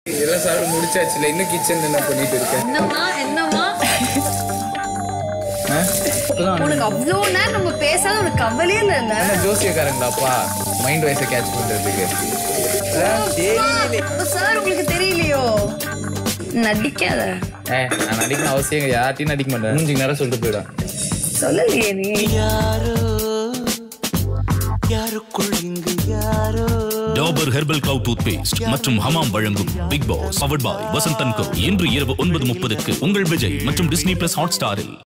இதெல்லாம் சாப்பிட்டு முடிச்சாச்சுல இன்னும் கிச்சன்ல என்ன பண்ணிட்டு இருக்கேன் என்னம்மா என்னம்மா ஆ? இப்பதான் உனக்கு அவ்வளோ நேரம் நம்ம பேசாத உனக்கு கவலையே இல்லை இல்ல என்ன ஜோசியக்காரங்களாப்பா மைண்ட் வைஸை கேட்ச் பண்றதுக்கு அதான் தெரியல. சார் உங்களுக்கு தெரியலையோ நடிக்காத ஏ நான் நடிக்கணும் அவசியம் இல்லை. யார்ட்டையும் நடிக்க மாட்டேன் மூஞ்சி நேரம் சொல்லிட்டு போயிடும் சொல்லலையே நீ யாரோ யாருக்குள் இங்கு யாரோ Dabur herbal clove toothpaste மற்றும் ஹமாம் வழங்கும் Bigg Boss powered by Vasanthan co இன்று இரவு ஒன்பது முப்பதுக்கு உங்கள் விஜய் மற்றும் டிஸ்னி பிளஸ் ஹாட் ஸ்டாரில்